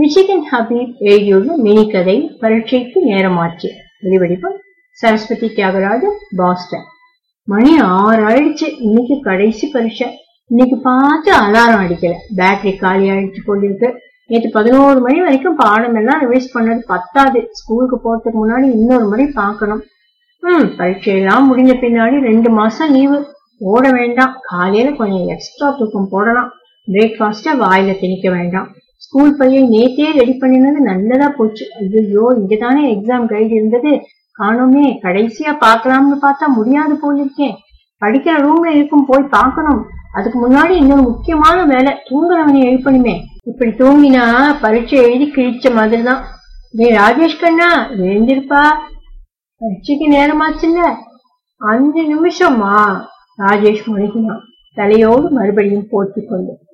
Michigan ஹபீப் எழுதியுள்ள mini கதை பரீட்சைக்கு நேரமாச்சு வெளிவடிப்பம் சரஸ்வதி தியாகராஜன் பாஸ்டன் மணி ஆறு ஆயிடுச்சு இன்னைக்கு கடைசி பரீட்சை இன்னைக்கு பார்த்து அலாரம் அடிக்கல பேட்டரி காலி ஆயிடுச்சு போலிருக்கு நேற்று பதினோரு மணி வரைக்கும் பாடம் எல்லாம் ரிவைஸ் பண்ணது பத்தாது ஸ்கூலுக்கு போறதுக்கு முன்னாடி இன்னொரு முறை பார்க்கணும் ம் பரீட்சையெல்லாம் முடிஞ்ச பின்னாடி ரெண்டு மாசம் லீவு ஓட வேண்டாம் காலையில கொஞ்சம் எக்ஸ்ட்ரா தூக்கம் போடலாம் பிரேக்ஃபாஸ்ட வாயில திணிக்க வேண்டாம் ஸ்கூல் பையன் நேத்தே ரெடி பண்ணினது நல்லதா போச்சு ஐயோ இங்கதானே எக்ஸாம் கைடு இருந்தது காணோமே கடைசியா பார்க்கலாம்னு பார்த்தா முடியாது போயிருக்கேன் படிக்கிற ரூம்ல இருக்கும் போய் பார்க்கணும் அதுக்கு முன்னாடி இன்னொரு முக்கியமான வேலை தூங்குறவனை எழுப்பணுமே இப்படி தூங்கினா பரீட்சை எழுதி கிழிச்ச மாதிரி தான் டேய் ராஜேஷ் கண்ணா எழுந்திருப்பா பரீட்சைக்கு நேரமாச்சுல்ல அஞ்சு நிமிஷமா ராஜேஷ் முழுகினான் தலையோடு மறுபடியும் போர்த்திக் கொண்டு